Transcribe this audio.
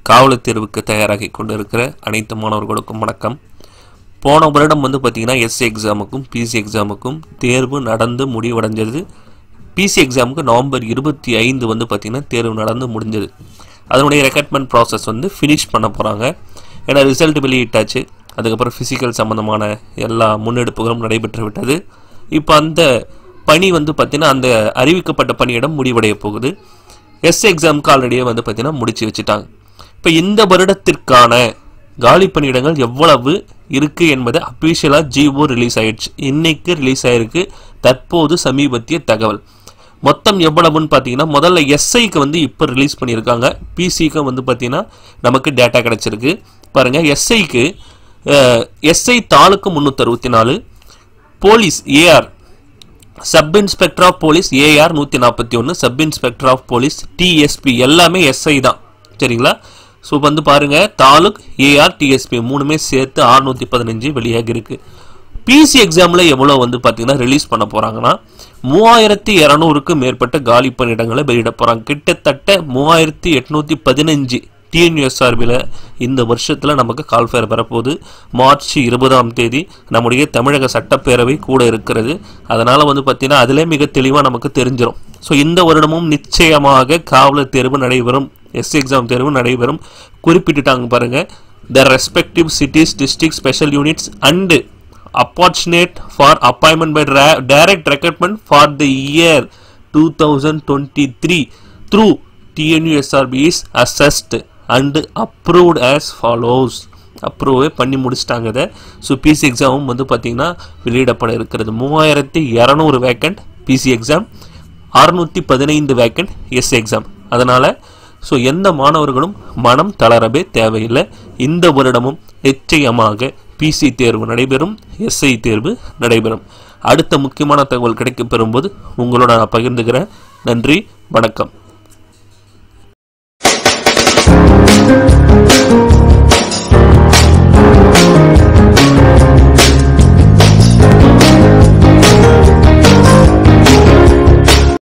காவலர் தேர்வுக்கு தயாராகி கொண்டு இருக்கிற அனைத்து மாணவர்களுக்கும் வணக்கம் போன வருடம் வந்து பார்த்தீங்கன்னா எஸ்சி எக்ஸாமுக்கும் பிசி எக்ஸாமுக்கும் தேர்வு நடந்து முடிவடைஞ்சது பிசி எக்ஸாமுக்கு நவம்பர் இருபத்தி ஐந்து வந்து பார்த்தீங்கன்னா தேர்வு நடந்து முடிஞ்சது அதனுடைய ரெக்ரூட்மெண்ட் ப்ராசஸ் வந்து ஃபினிஷ் பண்ண போகிறாங்க ஏன்னா ரிசல்ட் வெளியிட்டாச்சு அதுக்கப்புறம் ஃபிசிக்கல் சம்மந்தமான எல்லா முன்னெடுப்புகளும் நடைபெற்று விட்டது இப்போ அந்த பணி வந்து பார்த்தீங்கன்னா அந்த அறிவிக்கப்பட்ட பணியிடம் முடிவடைய போகுது எஸ் எக்ஸாமுக்கு ஆல்ரெடியே வந்து பார்த்தீங்கன்னா முடிச்சு வச்சுட்டாங்க இப்போ இந்த வருடத்திற்கான காலி பணியிடங்கள் எவ்வளவு இருக்கு என்பது அபிஷியலாக ஜிஓ ரிலீஸ் ஆயிடுச்சு இன்னைக்கு ரிலீஸ் ஆயிருக்கு தற்போது சமீபத்திய தகவல் மொத்தம் எவ்வளவுன்னு பார்த்தீங்கன்னா முதல்ல எஸ்ஐக்கு வந்து இப்போ ரிலீஸ் பண்ணியிருக்காங்க பிசிக்கு வந்து பார்த்தீங்கன்னா நமக்கு டேட்டா கிடைச்சிருக்கு பாருங்க எஸ்ஐக்கு எஸ்ஐ தாலுக்கு முந்நூற்றி அறுபத்தி நாலு police AR sub inspector of police AR நூற்றி நாற்பத்தி ஒன்று sub inspector of police DSP எல்லாமே எஸ்ஐ தான் சரிங்களா ஸோ வந்து பாருங்க தாலுக் ஏஆர் டிஎஸ்பி மூணுமே சேர்த்து ஆறுநூற்றி பதினஞ்சு வெளியாகி இருக்கு பிசி எக்ஸாமில் எவ்வளோ வந்து பார்த்தீங்கன்னா ரிலீஸ் பண்ண போகிறாங்கன்னா மூவாயிரத்தி இரநூறுக்கு மேற்பட்ட காலி பணியிடங்களை வெளியிட போகிறாங்க கிட்டத்தட்ட மூவாயிரத்தி எட்நூற்றி பதினஞ்சு டிஎன்யூஎஸ்ஆர்பியில் இந்த வருஷத்தில் நமக்கு கால்ஃபேர் வரப்போகுது மார்ச் இருபதாம் தேதி நம்முடைய தமிழக சட்டப்பேரவை கூட இருக்கிறது அதனால் வந்து பார்த்திங்கன்னா அதிலே மிக தெளிவாக நமக்கு தெரிஞ்சிடும் ஸோ இந்த வருடமும் நிச்சயமாக காவலர் தேர்வு நடைபெறும் எஸ் எக்ஸாம் தேர்வு நடைபெறும் குறிப்பிட்டுட்டாங்க பாருங்க the respective cities district special units and apportionate for appointment by ra- direct recruitment for the year 2023 through TNUSRB is assessed and approved as follows approve பண்ணி முடிச்சிட்டாங்க இதை ஸோ பிசி எக்ஸாமும் வந்து பார்த்தீங்கன்னா வெளியிடப்பட இருக்கிறது மூவாயிரத்தி இரநூறு வேக்கண்ட் பிசி எக்ஸாம் அறுநூற்றி பதினைந்து வேக்கண்ட் எஸ் எக்ஸாம் அதனால் ஸோ எந்த மாணவர்களும் மனம் தளரவே தேவையில்லை இந்த வருடமும் நிச்சயமாக பிசி தேர்வு நடைபெறும் எஸ்ஐ தேர்வு நடைபெறும் அடுத்த முக்கியமான தகவல் கிடைக்கப் பெறும்போது உங்களோட நான் பகிர்ந்துக்கிறேன் நன்றி வணக்கம்